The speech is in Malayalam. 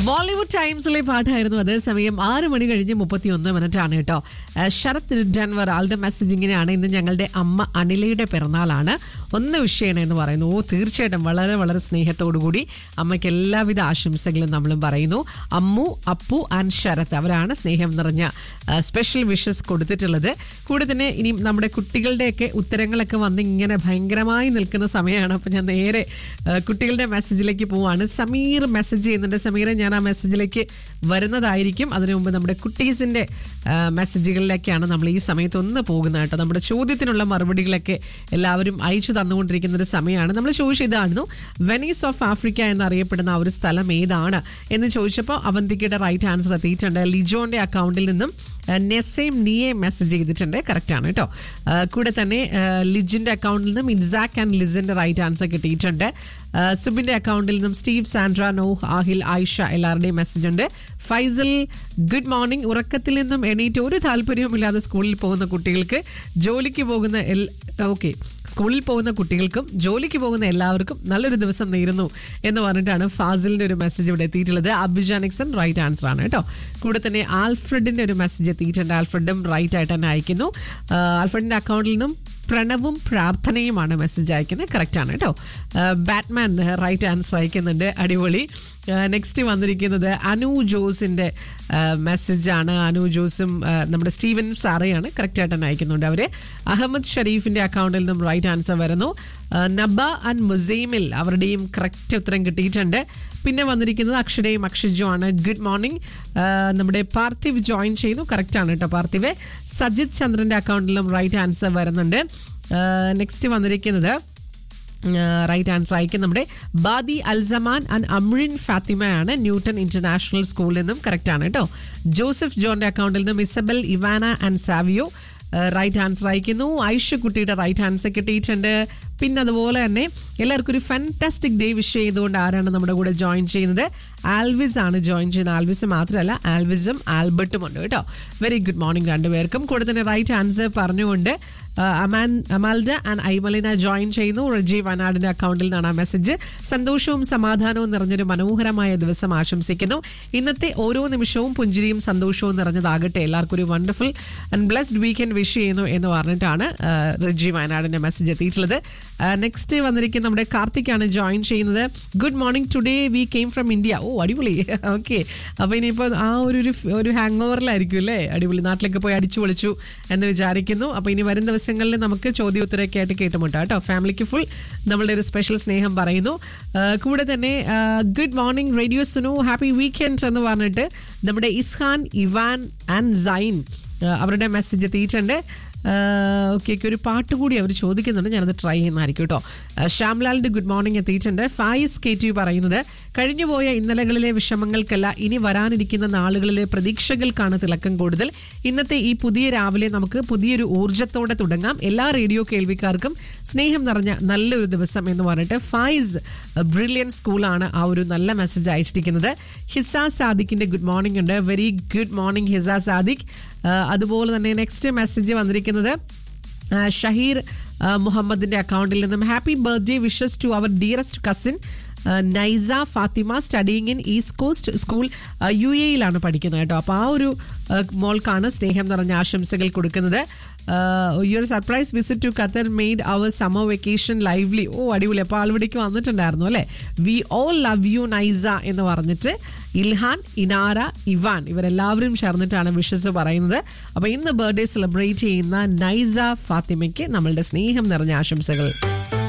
ബോളിവുഡ് ടൈംസിലെ പാട്ടായിരുന്നു അതേസമയം ആറ് മണി കഴിഞ്ഞ് മുപ്പത്തി ഒന്ന് മിനിറ്റ് ആണ് കേട്ടോ ആ, ശരത് ഡൻവർ ആളുടെ മെസ്സേജ് ഇങ്ങനെയാണ് ഇന്ന് ഞങ്ങളുടെ അമ്മ അനിലയുടെ പിറന്നാളാണ് ഒന്ന് വിഷയമാണ് എന്ന് പറയുന്നു ഓ തീർച്ചയായിട്ടും വളരെ വളരെ സ്നേഹത്തോടു കൂടി അമ്മയ്ക്ക് എല്ലാവിധ ആശംസകളും നമ്മളും പറയുന്നു അമ്മു അപ്പു ആൻഡ് ശരത് അവരാണ് സ്നേഹം നിറഞ്ഞ സ്പെഷ്യൽ വിഷസ് കൊടുത്തിട്ടുള്ളത് കൂടെ തന്നെ ഇനി നമ്മുടെ കുട്ടികളുടെയൊക്കെ ഉത്തരങ്ങളൊക്കെ വന്ന് ഇങ്ങനെ ഭയങ്കരമായി നിൽക്കുന്ന സമയമാണ് അപ്പം ഞാൻ നേരെ ആ, കുട്ടികളുടെ മെസ്സേജിലേക്ക് പോവാണ് സമീർ മെസ്സേജ് ചെയ്യുന്നുണ്ട് സമീറെ ഞാൻ ആ മെസ്സേജിലേക്ക് വരുന്നതായിരിക്കും അതിനു മുമ്പ് നമ്മുടെ കുട്ടീസിൻ്റെ മെസ്സേജുകളിലേക്കാണ് നമ്മൾ ഈ സമയത്ത് ഒന്ന് പോകുന്നത് കേട്ടോ നമ്മുടെ ചോദ്യത്തിനുള്ള മറുപടികളൊക്കെ എല്ലാവരും അയച്ചു തന്നുകൊണ്ടിരിക്കുന്ന ഒരു സമയമാണ് നമ്മൾ ചോദിച്ചതായിരുന്നു വെനീസ് ഓഫ് ആഫ്രിക്ക എന്നറിയപ്പെടുന്ന ആ ഒരു സ്ഥലം ഏതാണ് എന്ന് ചോദിച്ചപ്പോൾ അവന്തിക്കയുടെ റൈറ്റ് ആൻസർ എത്തിയിട്ടുണ്ട് ലിജോന്റെ അക്കൗണ്ടിൽ നിന്നും നെസേം നിയെ മെസ്സേജ് ചെയ്തിട്ടുണ്ട് കറക്റ്റ് ആണ് കേട്ടോ ആ, കൂടെ തന്നെ ആ, ലിജിന്റെ അക്കൗണ്ടിൽ നിന്നും ഇൻസാക്ക് ആൻഡ് ലിസിന്റെ റൈറ്റ് ആൻസർ കിട്ടിയിട്ടുണ്ട് ആ, സുബിന്റെ അക്കൗണ്ടിൽ നിന്നും Steve Sandra Noah Aahil Ayisha എല്ലാവരുടെയും മെസ്സേജ് ഉണ്ട് ഫൈസൽ ഗുഡ് മോർണിംഗ് ഉറക്കത്തിൽ നിന്നും എണീറ്റ് ഒരു താല്പര്യവുമില്ലാതെ സ്കൂളിൽ പോകുന്ന കുട്ടികൾക്ക് ജോലിക്ക് പോകുന്ന എൽ ഓക്കെ സ്കൂളിൽ പോകുന്ന കുട്ടികൾക്കും ജോലിക്ക് പോകുന്ന എല്ലാവർക്കും നല്ലൊരു ദിവസം നേരുന്നു എന്ന് പറഞ്ഞിട്ടാണ് ഫാസിലിന്റെ ഒരു മെസ്സേജ് ഇവിടെ എത്തിയിട്ടുള്ളത് അബിജാനിക്സൺ റൈറ്റ് ആൻസർ ആണ് കേട്ടോ കൂടെ തന്നെ ആൽഫ്രഡിന്റെ ഒരു മെസ്സേജ് എത്തിയിട്ടുണ്ട് ആൽഫ്രഡും റൈറ്റ് ആയിട്ട് തന്നെ അയക്കുന്നു ആ, ആൽഫ്രഡിന്റെ അക്കൗണ്ടിൽ നിന്നും പ്രണവും പ്രാർത്ഥനയുമാണ് മെസ്സേജ് അയക്കുന്നത് കറക്റ്റ് ആണ് കേട്ടോ ബാറ്റ്മാൻ റൈറ്റ് ആൻസർ അയക്കുന്നുണ്ട് അടിപൊളി നെക്സ്റ്റ് വന്നിരിക്കുന്നത് അനു ജോസിന്റെ മെസ്സേജാണ് അനു ജോസും ആ, നമ്മുടെ സ്റ്റീവൻ സാറയാണ് കറക്റ്റ് ആയിട്ട് തന്നെ അയക്കുന്നുണ്ട് അവര് അഹമ്മദ് ഷരീഫിന്റെ അക്കൗണ്ടിൽ നിന്നും റൈറ്റ് ആൻസർ വരുന്നു ആ, നബ ആൻഡ് മുസൈമിൽ അവരുടെയും കറക്റ്റ് ഉത്തരം കിട്ടിയിട്ടുണ്ട് പിന്നെ വന്നിരിക്കുന്നത് അക്ഷരയും അക്ഷജും ആണ് ഗുഡ് മോർണിംഗ് നമ്മുടെ പാർത്ഥിവ് ജോയിൻ ചെയ്യുന്നു കറക്റ്റ് ആണ് കേട്ടോ പാർത്ഥിവ് സജിത് ചന്ദ്രന്റെ അക്കൗണ്ടിലും റൈറ്റ് ആൻസർ വരുന്നുണ്ട് നെക്സ്റ്റ് വന്നിരിക്കുന്നത് റൈറ്റ് ആൻസർ അയക്കും നമ്മുടെ ബാദി അൽസമാൻ ആൻഡ് അമ്രിൻ ഫാത്തിമയാണ് ന്യൂട്ടൺ ഇന്റർനാഷണൽ സ്കൂളിൽ നിന്നും കറക്റ്റ് ആണ് കേട്ടോ ജോസഫ് ജോന്റെ അക്കൗണ്ടിൽ നിന്നും Isabel Ivana and Savio right answer അയക്കുന്നു ഐഷ കുട്ടിയുടെ റൈറ്റ് ആൻസർ കിട്ടിയിട്ടുണ്ട് പിന്നെ അതുപോലെ തന്നെ എല്ലാവർക്കും ഒരു ഫാന്റാസ്റ്റിക് ഡേ വിഷ് ചെയ്തുകൊണ്ട് ആരാണ് നമ്മുടെ കൂടെ ജോയിൻ ചെയ്യുന്നത് ആൽവിസ് ആണ് ജോയിൻ ചെയ്യുന്നത് ആൽവിസ് മാത്രമല്ല ആൽവിസും ആൽബർട്ടും ഉണ്ട് കേട്ടോ വെരി ഗുഡ് മോർണിംഗ് രണ്ടുപേർക്കും കൂടെ തന്നെ റൈറ്റ് ആൻസർ പറഞ്ഞുകൊണ്ട് ആ, അമാൻ അമാൽഡ ആൻഡ് ഐമലിന ജോയിൻ ചെയ്യുന്നു റജി വനാടിന്റെ അക്കൗണ്ടിൽ നിന്നാണ് ആ മെസ്സേജ് സന്തോഷവും സമാധാനവും നിറഞ്ഞൊരു മനോഹരമായ ദിവസം ആശംസിക്കുന്നു ഇന്നത്തെ ഓരോ നിമിഷവും പുഞ്ചിരിയും സന്തോഷവും നിറഞ്ഞതാകട്ടെ എല്ലാവർക്കും ഒരു wonderful and blessed weekend wish ചെയ്യുന്നു എന്ന് പറഞ്ഞിട്ടാണ് ആ, റജി വയനാടിന്റെ മെസ്സേജ് എത്തിയിട്ടുള്ളത് നെക്സ്റ്റ് വന്നിരിക്കുന്ന നമ്മുടെ കാർത്തിക്കാണ് ജോയിൻ ചെയ്യുന്നത് good morning today we came from India ഓ അടിപൊളി ഓക്കെ അപ്പോൾ ഇനിയിപ്പോൾ ആ ഒരു ഒരു ഒരു ഹാങ് ഓവറിലായിരിക്കും അല്ലേ അടിപൊളി നാട്ടിലേക്ക് പോയി അടിച്ചു പൊളിച്ചു എന്ന് വിചാരിക്കുന്നു അപ്പോൾ ഇനി വരും ദിവസങ്ങളിൽ നമുക്ക് ചോദ്യോത്തരമൊക്കെ ആയിട്ട് കേട്ടുമുട്ടാം കേട്ടോ ഫാമിലിക്ക് ഫുൾ നമ്മളുടെ ഒരു സ്പെഷ്യൽ സ്നേഹം പറയുന്നു ആ, കൂടെ തന്നെ good morning radio Sunu happy weekend എന്ന് പറഞ്ഞിട്ട് നമ്മുടെ ഇസ്ഹാൻ ഇവാൻ ആൻഡ് സൈൻ ആ, അവരുടെ മെസ്സേജ് എത്തിയിട്ടുണ്ട് ഓക്കെ ഒരു പാട്ട് കൂടി അവർ ചോദിക്കുന്നുണ്ട് ഞാനത് ട്രൈ ചെയ്യുന്നതായിരിക്കും കേട്ടോ ആ, ശ്യാംലാലിന്റെ ഗുഡ് മോർണിംഗ് എത്തിയിട്ടുണ്ട് ഫായിസ് കെ ടി പറയുന്നത് കഴിഞ്ഞുപോയ ഇന്നലകളിലെ വിഷമങ്ങൾക്കല്ല ഇനി വരാനിരിക്കുന്ന നാളുകളിലെ പ്രതീക്ഷകൾക്കാണ് തിളക്കം കൂടുതൽ ഇന്നത്തെ ഈ പുതിയ രാവിലെ നമുക്ക് പുതിയൊരു ഊർജ്ജത്തോടെ തുടങ്ങാം എല്ലാ റേഡിയോ കേൾവിക്കാർക്കും സ്നേഹം നിറഞ്ഞ നല്ലൊരു ദിവസം എന്ന് പറഞ്ഞിട്ട് ഫായിസ് ബ്രില്യൻ സ്കൂളാണ് ആ ഒരു നല്ല മെസ്സേജ് അയച്ചിരിക്കുന്നത് ഹിസ സാദിഖിന്റെ ഗുഡ് മോർണിംഗ് ഉണ്ട് very good morning Hisa Sadiq ആ, അതുപോലെ തന്നെ നെക്സ്റ്റ് മെസ്സേജ് വന്നിരിക്കുന്നത് ആ, ഷഹീർ ആ, മുഹമ്മദിന്റെ അക്കൗണ്ടിൽ നിന്നും happy birthday wishes to our dearest cousin Naisa Fathima studying in East Coast school U എയിലാണ് പഠിക്കുന്നത് കേട്ടോ അപ്പോൾ ആ ഒരു ആ, മോൾക്കാണ് സ്നേഹം നിറഞ്ഞ ആശംസകൾ കൊടുക്കുന്നത് ഈ ഒരു surprise visit to Qatar made our summer vacation lively ഓ അടിപൊളി അപ്പോൾ ആളിവിടേക്ക് വന്നിട്ടുണ്ടായിരുന്നു അല്ലേ we all love you Naisa എന്ന് പറഞ്ഞിട്ട് ഇൽഹാൻ ഇനാര ഇവാൻ ഇവരെല്ലാവരും ചേർന്നിട്ടാണ് വിഷസ് പറയുന്നത് അപ്പോൾ ഇന്ന് ബർത്ത്ഡേ സെലിബ്രേറ്റ് ചെയ്യുന്ന നൈസ ഫാത്തിമയ്ക്ക് നമ്മളുടെ സ്നേഹം നിറഞ്ഞ ആശംസകൾ